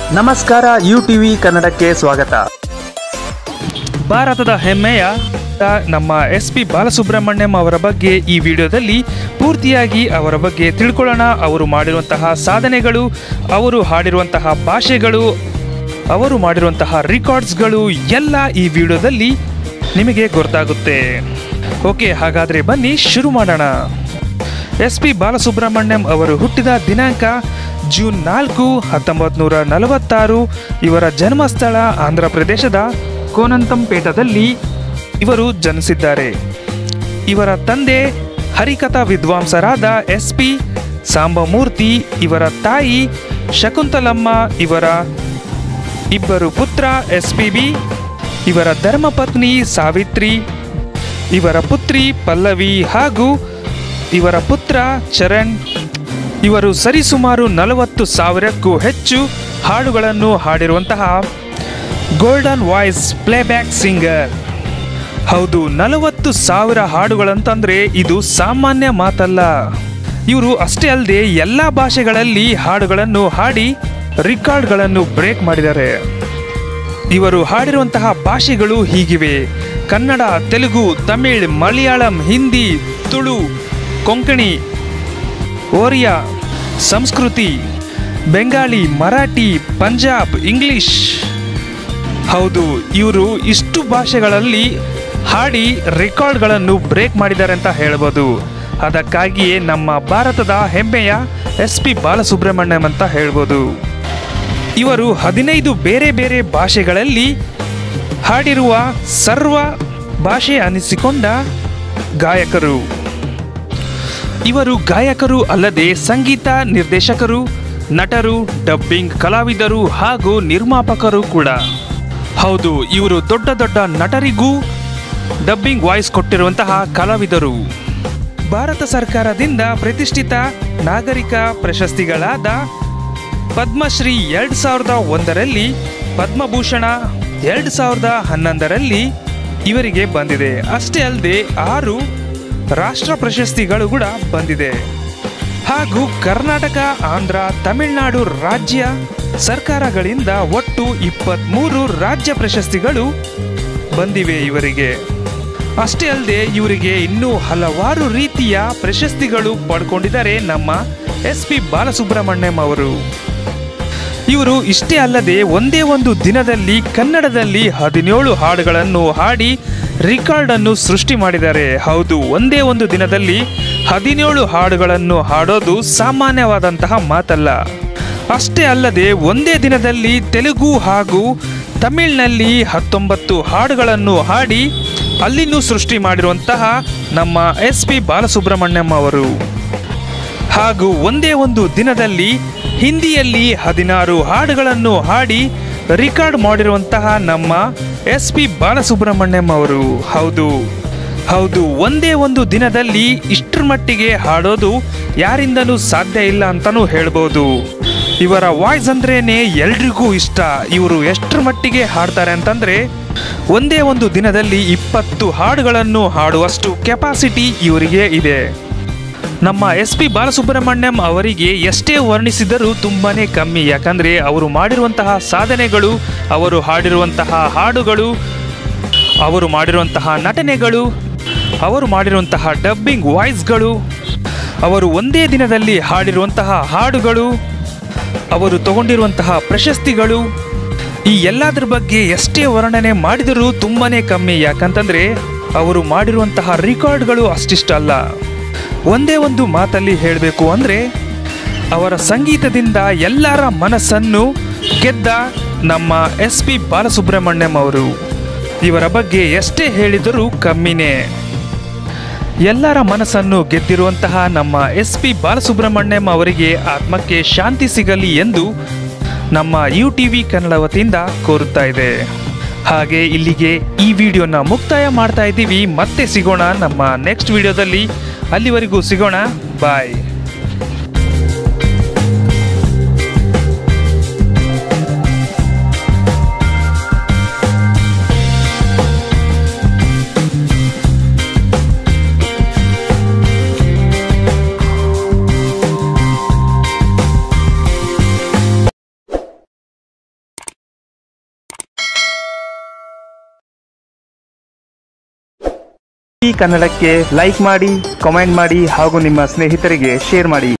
ನಮಸ್ಕಾರ you TV ಕನ್ನಡಕ್ಕೆ ಸ್ವಾಗತ ಭಾರತದ ಹೆಮ್ಮೆಯ ನಮ್ಮ ಎಸ್ ಪಿ ಬಾಲಸುಬ್ರಹ್ಮಣ್ಯಂ ಅವರ ಬಗ್ಗೆ ಈ ವಿಡಿಯೋದಲ್ಲಿ ಪೂರ್ತಿಯಾಗಿ ಅವರ ಬಗ್ಗೆ ತಿಳ್ಕೊಳ್ಳೋಣ ಅವರು ಮಾಡಿರುವಂತಹ ಸಾಧನೆಗಳು ಅವರು ಹಾಡಿರುವಂತಹ ಭಾಷೆಗಳು ಅವರು ಮಾಡಿರುವಂತಹ ರೆಕಾರ್ಡ್ಸ್ಗಳು ಎಲ್ಲ ಈ ವಿಡಿಯೋದಲ್ಲಿ ನಿಮಗೆ ಗೊತ್ತಾಗುತ್ತೆ ಓಕೆ ಹಾಗಾದರೆ ಬನ್ನಿ ಶುರು ಮಾಡೋಣ ಎಸ್ ಪಿ ಬಾಲಸುಬ್ರಹ್ಮಣ್ಯಂ ಅವರು ಹುಟ್ಟಿದ ದಿನಾಂಕ ಜೂನ್ ನಾಲ್ಕು ಹತ್ತೊಂಬತ್ತು ನೂರ ನಲವತ್ತಾರು ಇವರ ಜನ್ಮಸ್ಥಳ ಆಂಧ್ರ ಪ್ರದೇಶದ ಕೋನಂತಂಪೇಟದಲ್ಲಿ ಇವರು ಜನಿಸಿದ್ದಾರೆ ಇವರ ತಂದೆ ಹರಿಕಥಾ ವಿದ್ವಾಂಸರಾದ ಎಸ್ ಪಿ ಸಾಂಬಮೂರ್ತಿ ಇವರ ತಾಯಿ ಶಕುಂತಲಮ್ಮ ಇವರ ಇಬ್ಬರು ಪುತ್ರ ಎಸ್ ಪಿ ಬಿ ಇವರ ಧರ್ಮಪತ್ನಿ ಸಾವಿತ್ರಿ ಇವರ ಪುತ್ರಿ ಪಲ್ಲವಿ ಹಾಗೂ ಇವರ ಪುತ್ರ ಚರಣ್ ಇವರು ಸರಿಸುಮಾರು ನಲವತ್ತು ಸಾವಿರಕ್ಕೂ ಹೆಚ್ಚು ಹಾಡುಗಳನ್ನು ಹಾಡಿರುವಂತಹ ಗೋಲ್ಡನ್ ವಾಯ್ಸ್ ಪ್ಲೇಬ್ಯಾಕ್ ಸಿಂಗರ್ ಹೌದು ನಲವತ್ತು ಸಾವಿರ ಹಾಡುಗಳಂತಂದ್ರೆ ಇದು ಸಾಮಾನ್ಯ ಮಾತಲ್ಲ ಇವರು ಅಷ್ಟೇ ಅಲ್ಲದೆ ಎಲ್ಲ ಭಾಷೆಗಳಲ್ಲಿ ಹಾಡುಗಳನ್ನು ಹಾಡಿ ರೆಕಾರ್ಡ್ಗಳನ್ನು ಬ್ರೇಕ್ ಮಾಡಿದ್ದಾರೆ ಇವರು ಹಾಡಿರುವಂತಹ ಭಾಷೆಗಳು ಹೀಗಿವೆ ಕನ್ನಡ ತೆಲುಗು ತಮಿಳ್ ಮಲಯಾಳಂ ಹಿಂದಿ ತುಳು ಕೊಂಕಣಿ ಓರಿಯಾ ಸಂಸ್ಕೃತಿ ಬೆಂಗಾಳಿ ಮರಾಠಿ ಪಂಜಾಬ್ ಇಂಗ್ಲಿಷ್ ಹೌದು ಇವರು ಇಷ್ಟು ಭಾಷೆಗಳಲ್ಲಿ ಹಾಡಿ ರೆಕಾರ್ಡ್ಗಳನ್ನು ಬ್ರೇಕ್ ಮಾಡಿದ್ದಾರೆ ಅಂತ ಹೇಳ್ಬೋದು ಅದಕ್ಕಾಗಿಯೇ ನಮ್ಮ ಭಾರತದ ಹೆಮ್ಮೆಯ ಎಸ್ ಪಿ ಬಾಲಸುಬ್ರಹ್ಮಣ್ಯಂ ಅಂತ ಹೇಳ್ಬೋದು ಇವರು ಹದಿನೈದು ಬೇರೆ ಬೇರೆ ಭಾಷೆಗಳಲ್ಲಿ ಹಾಡಿರುವ ಸರ್ವ ಭಾಷೆ ಅನಿಸಿಕೊಂಡ ಗಾಯಕರು ಇವರು ಗಾಯಕರು ಅಲ್ಲದೆ ಸಂಗೀತ ನಿರ್ದೇಶಕರು ನಟರು ಡಬ್ಬಿಂಗ್ ಕಲಾವಿದರು ಹಾಗೂ ನಿರ್ಮಾಪಕರು ಕೂಡ ಹೌದು ಇವರು ದೊಡ್ಡ ದೊಡ್ಡ ನಟರಿಗೂ ಡಬ್ಬಿಂಗ್ ವಾಯ್ಸ್ ಕೊಟ್ಟಿರುವಂತಹ ಕಲಾವಿದರು ಭಾರತ ಸರ್ಕಾರದಿಂದ ಪ್ರತಿಷ್ಠಿತ ನಾಗರಿಕ ಪ್ರಶಸ್ತಿಗಳಾದ ಪದ್ಮಶ್ರೀ ಎರಡು ಸಾವಿರದ ಒಂದರಲ್ಲಿ ಪದ್ಮಭೂಷಣ ಎರಡು ಸಾವಿರದ ಹನ್ನೊಂದರಲ್ಲಿ ಇವರಿಗೆ ಬಂದಿದೆ ಅಷ್ಟೇ ಅಲ್ಲದೆ ಆರು ರಾಷ್ಟ್ರ ಪ್ರಶಸ್ತಿಗಳು ಕೂಡ ಬಂದಿದೆ ಹಾಗೂ ಕರ್ನಾಟಕ ಆಂಧ್ರ ತಮಿಳುನಾಡು ರಾಜ್ಯ ಸರ್ಕಾರಗಳಿಂದ ಒಟ್ಟು ಇಪ್ಪತ್ತ್ಮೂರು ರಾಜ್ಯ ಪ್ರಶಸ್ತಿಗಳು ಬಂದಿವೆ ಇವರಿಗೆ ಅಷ್ಟೇ ಅಲ್ಲದೆ ಇವರಿಗೆ ಇನ್ನೂ ಹಲವಾರು ರೀತಿಯ ಪ್ರಶಸ್ತಿಗಳು ಪಡ್ಕೊಂಡಿದ್ದಾರೆ ನಮ್ಮ ಎಸ್ ಪಿ ಬಾಲಸುಬ್ರಹ್ಮಣ್ಯಂ ಅವರು ಇವರು ಇಷ್ಟೇ ಅಲ್ಲದೆ ಒಂದೇ ಒಂದು ದಿನದಲ್ಲಿ ಕನ್ನಡದಲ್ಲಿ ಹದಿನೇಳು ಹಾಡುಗಳನ್ನು ಹಾಡಿ ರೆಕಾರ್ಡ್ ಅನ್ನು ಸೃಷ್ಟಿ ಮಾಡಿದ್ದಾರೆ ಹೌದು ಒಂದೇ ಒಂದು ದಿನದಲ್ಲಿ ಹದಿನೇಳು ಹಾಡುಗಳನ್ನು ಹಾಡೋದು ಸಾಮಾನ್ಯವಾದಂತಹ ಮಾತಲ್ಲ ಅಷ್ಟೇ ಅಲ್ಲದೆ ಒಂದೇ ದಿನದಲ್ಲಿ ತೆಲುಗು ಹಾಗೂ ತಮಿಳಿನಲ್ಲಿ ಹತ್ತೊಂಬತ್ತು ಹಾಡುಗಳನ್ನು ಹಾಡಿ ಅಲ್ಲಿನೂ ಸೃಷ್ಟಿ ಮಾಡಿರುವಂತಹ ನಮ್ಮ ಎಸ್ ಪಿ ಬಾಲಸುಬ್ರಹ್ಮಣ್ಯಂ ಅವರು ಹಾಗೂ ಒಂದೇ ಒಂದು ದಿನದಲ್ಲಿ ಹಿಂದಿಯಲ್ಲಿ ಹದಿನಾರು ಹಾಡುಗಳನ್ನು ಹಾಡಿ ರೆಕಾರ್ಡ್ ಮಾಡಿರುವಂತಹ ನಮ್ಮ ಎಸ್ ಪಿ ಬಾಲಸುಬ್ರಹ್ಮಣ್ಯಂ ಅವರು ಹೌದು ಹೌದು ಒಂದೇ ಒಂದು ದಿನದಲ್ಲಿ ಇಷ್ಟರ ಮಟ್ಟಿಗೆ ಹಾಡೋದು ಯಾರಿಂದನೂ ಸಾಧ್ಯ ಇಲ್ಲ ಅಂತಲೂ ಹೇಳ್ಬೋದು ಇವರ ವಾಯ್ಸ್ ಅಂದ್ರೇನೆ ಎಲ್ರಿಗೂ ಇಷ್ಟ ಇವರು ಎಷ್ಟರ ಮಟ್ಟಿಗೆ ಹಾಡ್ತಾರೆ ಅಂತಂದ್ರೆ ಒಂದೇ ಒಂದು ದಿನದಲ್ಲಿ ಇಪ್ಪತ್ತು ಹಾಡುಗಳನ್ನು ಹಾಡುವಷ್ಟು ಕೆಪಾಸಿಟಿ ಇವರಿಗೆ ಇದೆ ನಮ್ಮ ಎಸ್ ಪಿ ಬಾಲಸುಬ್ರಹ್ಮಣ್ಯಂ ಅವರಿಗೆ ಎಷ್ಟೇ ವರ್ಣಿಸಿದರೂ ತುಂಬಾನೇ ಕಮ್ಮಿ ಯಾಕಂದ್ರೆ ಅವರು ಮಾಡಿರುವಂತಹ ಸಾಧನೆಗಳು ಅವರು ಹಾಡಿರುವಂತಹ ಹಾಡುಗಳು ಅವರು ಮಾಡಿರುವಂತಹ ನಟನೆಗಳು ಅವರು ಮಾಡಿರುವಂತಹ ಡಬ್ಬಿಂಗ್ ವಾಯ್ಸ್ಗಳು ಅವರು ಒಂದೇ ದಿನದಲ್ಲಿ ಹಾಡಿರುವಂತಹ ಹಾಡುಗಳು ಅವರು ತಗೊಂಡಿರುವಂತಹ ಪ್ರಶಸ್ತಿಗಳು ಈ ಎಲ್ಲದರ ಬಗ್ಗೆ ಎಷ್ಟೇ ವರ್ಣನೆ ಮಾಡಿದರೂ ತುಂಬಾನೇ ಕಮ್ಮಿ ಯಾಕಂತಂದ್ರೆ ಅವರು ಮಾಡಿರುವಂತಹ ರೆಕಾರ್ಡ್ಗಳು ಅಷ್ಟಿಷ್ಟಲ್ಲ ಒಂದೇ ಒಂದು ಮಾತಲ್ಲಿ ಹೇಳಬೇಕು ಅಂದರೆ ಅವರ ಸಂಗೀತದಿಂದ ಎಲ್ಲರ ಮನಸ್ಸನ್ನು ಗೆದ್ದ ನಮ್ಮ ಎಸ್ ಪಿ ಬಾಲಸುಬ್ರಹ್ಮಣ್ಯಂ ಅವರು ಇವರ ಬಗ್ಗೆ ಎಷ್ಟೇ ಹೇಳಿದರೂ ಕಮ್ಮಿನೇ ಎಲ್ಲರ ಮನಸ್ಸನ್ನು ಗೆದ್ದಿರುವಂತಹ ನಮ್ಮ ಎಸ್ ಪಿ ಬಾಲಸುಬ್ರಹ್ಮಣ್ಯಂ ಅವರಿಗೆ ಆತ್ಮಕ್ಕೆ ಶಾಂತಿ ಸಿಗಲಿ ಎಂದು ನಮ್ಮ ಯು ಟಿ ವಿ ಕನ್ನಡ ವತಿಯಿಂದ ಕೋರುತ್ತಾ ಇದೆ ಹಾಗೆ ಇಲ್ಲಿಗೆ ಈ ವಿಡಿಯೋನ ಮುಕ್ತಾಯ ಮಾಡ್ತಾ ಇದ್ದೀವಿ ಮತ್ತೆ ಸಿಗೋಣ ನಮ್ಮ ನೆಕ್ಸ್ಟ್ ವಿಡಿಯೋದಲ್ಲಿ ಅಲ್ಲಿವರೆಗೂ ಸಿಗೋಣ ಬಾಯ್ ಈ ಕನ್ನಡಕ್ಕೆ ಲೈಕ್ ಮಾಡಿ ಕಾಮೆಂಟ್ ಮಾಡಿ ಹಾಗೂ ನಿಮ್ಮ ಸ್ನೇಹಿತರಿಗೆ ಶೇರ್ ಮಾಡಿ